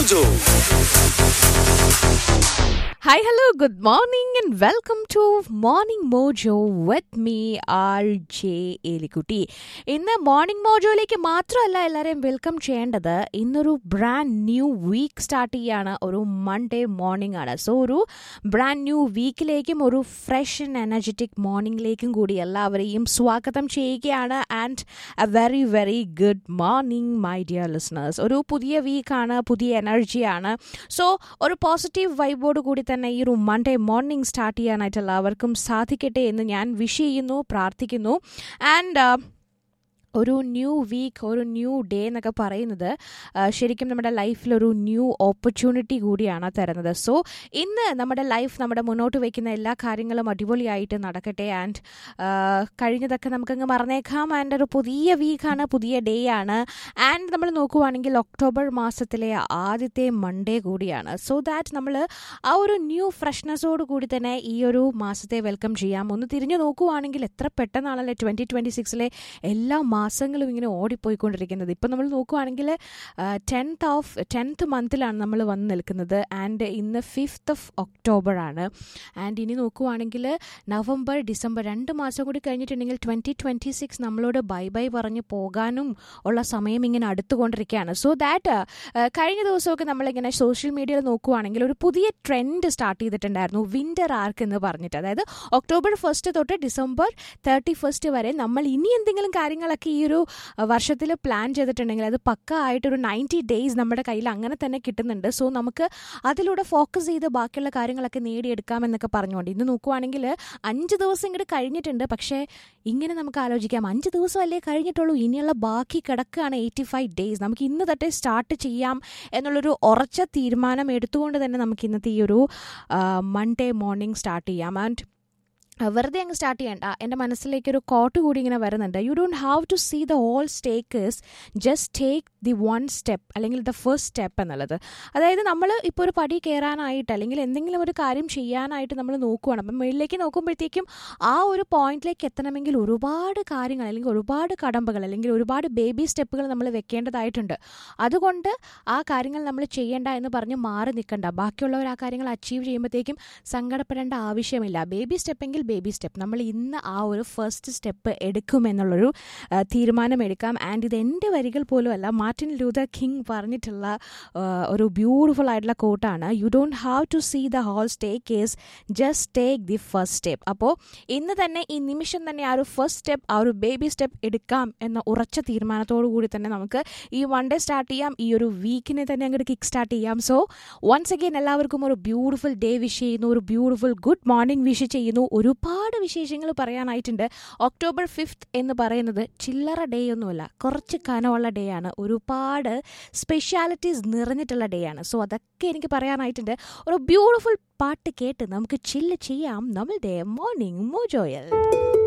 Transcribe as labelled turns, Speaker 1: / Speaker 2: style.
Speaker 1: Mojo.
Speaker 2: Hi, hello, good morning, and welcome to Morning Mojo with me, RJ എലിക്കുട്ടി ഇന്ന് morning മോജോയിലേക്ക് മാത്രമല്ല എല്ലാവരെയും welcome ചെയ്യേണ്ടത് ഇന്നൊരു ബ്രാൻഡ് ന്യൂ വീക്ക് സ്റ്റാർട്ട് ചെയ്യാണ് ഒരു മൺഡേ മോർണിംഗ് ആണ് സോ ഒരു ബ്രാൻഡ് ന്യൂ വീക്കിലേക്കും ഒരു ഫ്രഷ് ആൻഡ് എനർജറ്റിക് മോർണിംഗിലേക്കും കൂടി എല്ലാവരെയും സ്വാഗതം ചെയ്യുകയാണ് and a very very good morning my dear listeners ഒരു പുതിയ വീക്കാണ് പുതിയ എനർജിയാണ് സോ ഒരു പോസിറ്റീവ് വൈബോട് കൂടി തന്നെ ഈ ഒരു മൺഡേ മോർണിംഗ് സ്റ്റാർട്ട് ചെയ്യാനായിട്ട് എല്ലാവർക്കും സാധിക്കട്ടെ എന്ന് ഞാൻ വിഷ് ചെയ്യുന്നു പ്രാർത്ഥിക്കുന്നു ആൻഡ് ഒരു ന്യൂ വീക്ക് ഒരു ന്യൂ ഡേ എന്നൊക്കെ പറയുന്നത് ആ, ശരിക്കും നമ്മുടെ ലൈഫിലൊരു ന്യൂ ഓപ്പർച്യൂണിറ്റി കൂടിയാണ് തരുന്നത് സോ ഇന്ന് നമ്മുടെ ലൈഫ് നമ്മുടെ മുന്നോട്ട് വയ്ക്കുന്ന എല്ലാ കാര്യങ്ങളും അടിപൊളിയായിട്ട് നടക്കട്ടെ ആൻഡ് കഴിഞ്ഞതൊക്കെ നമുക്കങ്ങ് മറന്നേക്കാം ആൻഡ് ഒരു പുതിയ വീക്കാണ് പുതിയ ഡേ ആണ് ആൻഡ് നമ്മൾ നോക്കുവാണെങ്കിൽ ഒക്ടോബർ മാസത്തിലെ ആദ്യത്തെ മൺഡേ കൂടിയാണ് സോ ദാറ്റ് നമ്മൾ ആ ഒരു ന്യൂ ഫ്രഷ്നെസ്സോട് കൂടി തന്നെ ഈ ഒരു മാസത്തെ വെൽക്കം ചെയ്യാം ഒന്ന് തിരിഞ്ഞു നോക്കുവാണെങ്കിൽ എത്ര പെട്ടെന്നാണല്ലേ ട്വൻറ്റി ട്വൻറ്റി സിക്സിലെ എല്ലാ മാസങ്ങളും ഇങ്ങനെ ഓടിപ്പോയിക്കൊണ്ടിരിക്കുന്നത് ഇപ്പം നമ്മൾ നോക്കുവാണെങ്കിൽ ടെൻത്ത് ഓഫ് ടെൻത്ത് മന്തിലാണ് നമ്മൾ വന്ന് നിൽക്കുന്നത് ആൻഡ് ഇന്ന് ഫിഫ്ത്ത് ഓഫ് ഒക്ടോബർ ആണ് ആൻഡ് ഇനി നോക്കുവാണെങ്കിൽ നവംബർ ഡിസംബർ രണ്ട് മാസം കൂടി കഴിഞ്ഞിട്ടുണ്ടെങ്കിൽ ട്വൻറ്റി ട്വൻറ്റി സിക്സ് നമ്മളോട് ബൈ ബൈ പറഞ്ഞ് പോകാനും ഉള്ള സമയം ഇങ്ങനെ അടുത്തുകൊണ്ടിരിക്കുകയാണ് സോ ദാറ്റ് കഴിഞ്ഞ ദിവസമൊക്കെ നമ്മളിങ്ങനെ സോഷ്യൽ മീഡിയയിൽ നോക്കുവാണെങ്കിൽ ഒരു പുതിയ ട്രെൻഡ് സ്റ്റാർട്ട് ചെയ്തിട്ടുണ്ടായിരുന്നു വിൻ്റർ ആർക്ക് എന്ന് പറഞ്ഞിട്ട് അതായത് ഒക്ടോബർ ഫസ്റ്റ് തൊട്ട് ഡിസംബർ തേർട്ടി ഫസ്റ്റ് വരെ നമ്മൾ ഇനി എന്തെങ്കിലും കാര്യങ്ങളൊക്കെ ഈ ഒരു വർഷത്തിൽ പ്ലാൻ ചെയ്തിട്ടുണ്ടെങ്കിൽ അത് പക്ക ആയിട്ടൊരു നയൻറ്റി ഡേയ്സ് നമ്മുടെ കയ്യിൽ അങ്ങനെ തന്നെ കിട്ടുന്നുണ്ട് സോ നമുക്ക് അതിലൂടെ ഫോക്കസ് ചെയ്ത് ബാക്കിയുള്ള കാര്യങ്ങളൊക്കെ നേടിയെടുക്കാം എന്നൊക്കെ പറഞ്ഞുകൊണ്ട് ഇന്ന് നോക്കുവാണെങ്കിൽ അഞ്ച് ദിവസം ഇങ്ങോട്ട് കഴിഞ്ഞിട്ടുണ്ട് പക്ഷേ ഇങ്ങനെ നമുക്ക് ആലോചിക്കാം അഞ്ച് ദിവസം അല്ലേ കഴിഞ്ഞിട്ടുള്ളൂ ഇനിയുള്ള ബാക്കി കിടക്കുകയാണ് എയ്റ്റി ഫൈവ് ഡേയ്സ് നമുക്ക് ഇന്ന് തൊട്ടേ സ്റ്റാർട്ട് ചെയ്യാം എന്നുള്ളൊരു ഉറച്ച തീരുമാനം എടുത്തുകൊണ്ട് തന്നെ നമുക്ക് ഇന്നത്തെ ഈ ഒരു മൺഡേ മോർണിംഗ് സ്റ്റാർട്ട് ചെയ്യാം ആൻഡ് വെറുതെ അങ്ങ് സ്റ്റാർട്ട് ചെയ്യണ്ട എൻ്റെ മനസ്സിലേക്ക് ഒരു കോട്ട് കൂടി ഇങ്ങനെ വരുന്നുണ്ട് you don't have to see the whole staircase just take the one step അല്ലെങ്കിൽ ദ ഫസ്റ്റ് സ്റ്റെപ്പ് എന്നുള്ളത് അതായത് നമ്മൾ ഇപ്പോൾ ഒരു പടി കയറാനായിട്ട് അല്ലെങ്കിൽ എന്തെങ്കിലും ഒരു കാര്യം ചെയ്യാനായിട്ട് നമ്മൾ നോക്കുവാണ് അപ്പം മുകളിലേക്ക് നോക്കുമ്പോഴത്തേക്കും ആ ഒരു പോയിന്റിലേക്ക് എത്തണമെങ്കിൽ ഒരുപാട് കാര്യങ്ങൾ അല്ലെങ്കിൽ ഒരുപാട് കടമ്പകൾ അല്ലെങ്കിൽ ഒരുപാട് ബേബി സ്റ്റെപ്പുകൾ നമ്മൾ വെക്കേണ്ടതായിട്ടുണ്ട് അതുകൊണ്ട് ആ കാര്യങ്ങൾ നമ്മൾ ചെയ്യേണ്ട എന്ന് പറഞ്ഞ് മാറി നിൽക്കണ്ട ബാക്കിയുള്ളവർ ആ കാര്യങ്ങൾ അച്ചീവ് ചെയ്യുമ്പോഴത്തേക്കും സങ്കടപ്പെടേണ്ട ആവശ്യമില്ല ബേബി സ്റ്റെപ്പെങ്കിൽ ബേബി സ്റ്റെപ്പ് നമ്മൾ ഇന്ന് ആ ഒരു ഫസ്റ്റ് സ്റ്റെപ്പ് എടുക്കുമെന്നുള്ളൊരു ആ, തീരുമാനം എടുക്കാം ആൻഡ് ഇത് എൻ്റെ വരികൾ പോലും അല്ല മാർട്ടിൻ ലൂതർ കിങ് പറഞ്ഞിട്ടുള്ള ആ, ഒരു ബ്യൂട്ടിഫുൾ ആയിട്ടുള്ള കോട്ടാണ് you don't have to see the whole staircase just take the first step അപ്പോൾ ഇന്ന് തന്നെ ഈ നിമിഷം തന്നെ ആ ഒരു ഫസ്റ്റ് സ്റ്റെപ്പ് ആ ഒരു ബേബി സ്റ്റെപ്പ് എടുക്കാം എന്ന ഉറച്ച തീരുമാനത്തോടു കൂടി തന്നെ നമുക്ക് ഈ വൺ ഡേ സ്റ്റാർട്ട് ചെയ്യാം ഈ ഒരു വീക്കിനെ തന്നെ അങ്ങോട്ട് കിക്ക് സ്റ്റാർട്ട് ചെയ്യാം സോ വൺസ് അഗെയിൻ എല്ലാവർക്കും ഒരു ബ്യൂട്ടിഫുൾ ഡേ വിഷ് ചെയ്യുന്നു ഒരു ബ്യൂട്ടിഫുൾ ഗുഡ് മോർണിംഗ് വിഷ് ചെയ്യുന്നു ഒരുപാട് വിശേഷങ്ങൾ പറയാനായിട്ടുണ്ട് ഒക്ടോബർ ഫിഫ്ത്ത് എന്ന് പറയുന്നത് ചില്ലറ ഡേ ഒന്നുമല്ല കുറച്ച് കനമുള്ള ഡേ ആണ് ഒരുപാട് സ്പെഷ്യാലിറ്റീസ് നിറഞ്ഞിട്ടുള്ള ഡേ ആണ് സോ അതൊക്കെ എനിക്ക് പറയാനായിട്ടുണ്ട് ഒരു ബ്യൂട്ടിഫുൾ പാട്ട് കേട്ട് നമുക്ക് ചില്ല് ചെയ്യാം നമ്മളുടെ മോർണിംഗ് മോജോയൽ